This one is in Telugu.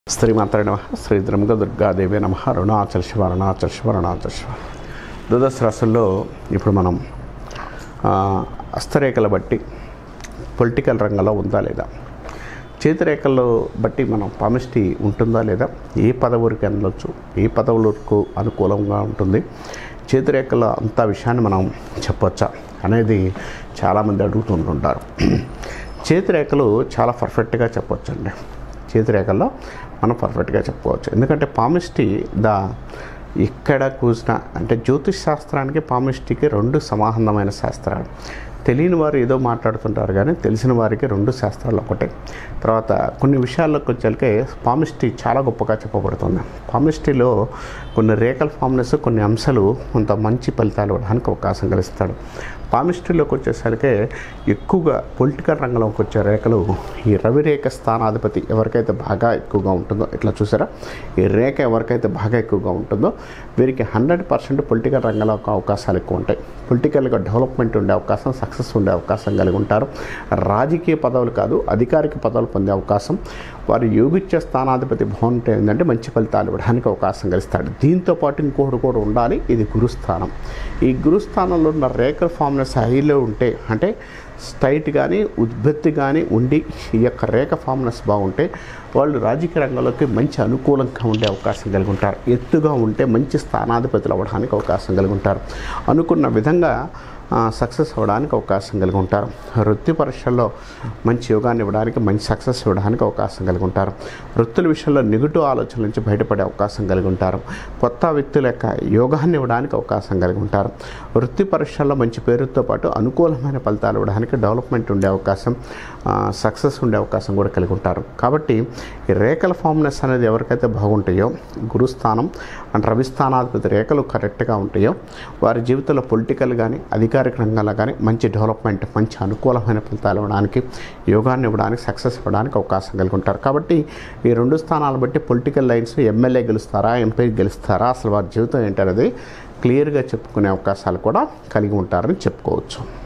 శ్రీమాత్రే నమ శ్రీ దుర్గ దుర్గాదేవి నమ అరుణాచల్ శివ అరుణాచల్ శివ అరుణాచల్ శివ ద్వాదశ రాశుల్లో ఇప్పుడు మనం ఆ, హస్తరేఖల బట్టి పొలిటికల్ రంగంలో ఉందా లేదా చేతిరేఖల్లో బట్టి మనం పామిస్టీ ఉంటుందా లేదా ఏ పదవురికి అందవచ్చు ఏ పదవులకు అనుకూలంగా ఉంటుంది చేతిరేఖల అంత విషయాన్ని మనం చెప్పొచ్చా అనేది చాలామంది అడుగుతుంటుంటారు చేతిరేఖలు చాలా పర్ఫెక్ట్గా చెప్పొచ్చండి చేతిరేఖల్లో మనం పర్ఫెక్ట్గా చెప్పుకోవచ్చు ఎందుకంటే పామిస్టీ ద ఎక్కడ కూసిన అంటే జ్యోతిష్ శాస్త్రానికి పామిస్టీకి రెండు సమానందమైన శాస్త్రాలు తెలియని వారు ఏదో మాట్లాడుతుంటారు కానీ తెలిసిన వారికి రెండు శాస్త్రాలు ఒకటే తర్వాత కొన్ని విషయాల్లోకి వచ్చేసరికి పామిస్టీ చాలా గొప్పగా చెప్పబడుతుంది పామిస్టీలో కొన్ని రేఖల ఫామ్నెస్ కొన్ని అంశాలు కొంత మంచి ఫలితాలు ఇవ్వడానికి అవకాశం కలిగిస్తాడు పామిస్ట్రీలోకి వచ్చేసరికి ఎక్కువగా పొలిటికల్ రంగంలోకి వచ్చే రేఖలు ఈ రవి రేఖ స్థానాధిపతి ఎవరికైతే బాగా ఎక్కువగా ఉంటుందో ఇట్లా చూసారా ఈ రేఖ ఎవరికైతే బాగా ఎక్కువగా ఉంటుందో వీరికి హండ్రెడ్ పర్సెంట్ పొలిటికల్ రంగంలో ఒక అవకాశాలు ఎక్కువ ఉంటాయి పొలిటికల్గా డెవలప్మెంట్ ఉండే అవకాశం సక్సెస్ ఉండే అవకాశం కలిగి ఉంటారు రాజకీయ పదవులు కాదు అధికారిక పదవులు పొందే అవకాశం వారు యోగిచ్చే స్థానాధిపతి బాగుంటే ఏంటంటే మంచి ఫలితాలు ఇవ్వడానికి అవకాశం కలిగిస్తాడు దీంతో పాటు ఇంకోటి కూడా ఉండాలి ఇది గురుస్థానం ఈ గురుస్థానంలో ఉన్న రేఖల ఫామ్నెస్ హైలో ఉంటే అంటే స్ట్రైట్ కానీ ఉద్భత్తి కానీ ఉండి ఈ యొక్క రేఖ ఫామ్నెస్ బాగుంటే వాళ్ళు రాజకీయ రంగంలోకి మంచి అనుకూలంగా ఉండే అవకాశం కలిగి ఉంటారు ఎత్తుగా ఉంటే మంచి స్థానాధిపతులు అవ్వడానికి అవకాశం కలిగి ఉంటారు అనుకున్న విధంగా సక్సెస్ అవ్వడానికి అవకాశం కలిగి ఉంటారు వృత్తి పరీక్షల్లో మంచి యోగాన్ని ఇవ్వడానికి మంచి సక్సెస్ ఇవ్వడానికి అవకాశం కలిగి ఉంటారు వృత్తుల విషయంలో నెగిటివ్ ఆలోచనల నుంచి బయటపడే అవకాశం కలిగి ఉంటారు కొత్త వ్యక్తుల యొక్క యోగాన్ని ఇవ్వడానికి అవకాశం కలిగి ఉంటారు వృత్తి పరీక్షల్లో మంచి పేరుతో పాటు అనుకూలమైన ఫలితాలు ఇవ్వడానికి డెవలప్మెంట్ ఉండే అవకాశం సక్సెస్ ఉండే అవకాశం కూడా కలిగి ఉంటారు కాబట్టి ఈ రేఖల ఫామ్నెస్ అనేది ఎవరికైతే బాగుంటాయో గురుస్థానం అండ్ రవిస్థానాధిపతి రేఖలు కరెక్ట్గా ఉంటాయో వారి జీవితంలో పొలిటికల్ కానీ అధికారిక రంగంలో కానీ మంచి డెవలప్మెంట్ మంచి అనుకూలమైన ఫలితాలు ఇవ్వడానికి యోగాన్ని ఇవ్వడానికి సక్సెస్ ఇవ్వడానికి అవకాశం కలిగి ఉంటారు కాబట్టి ఈ రెండు స్థానాలు బట్టి పొలిటికల్ లైన్స్ ఎమ్మెల్యే గెలుస్తారా ఎంపీ గెలుస్తారా అసలు వారి జీవితం ఏంటనేది క్లియర్గా చెప్పుకునే అవకాశాలు కూడా కలిగి ఉంటారని చెప్పుకోవచ్చు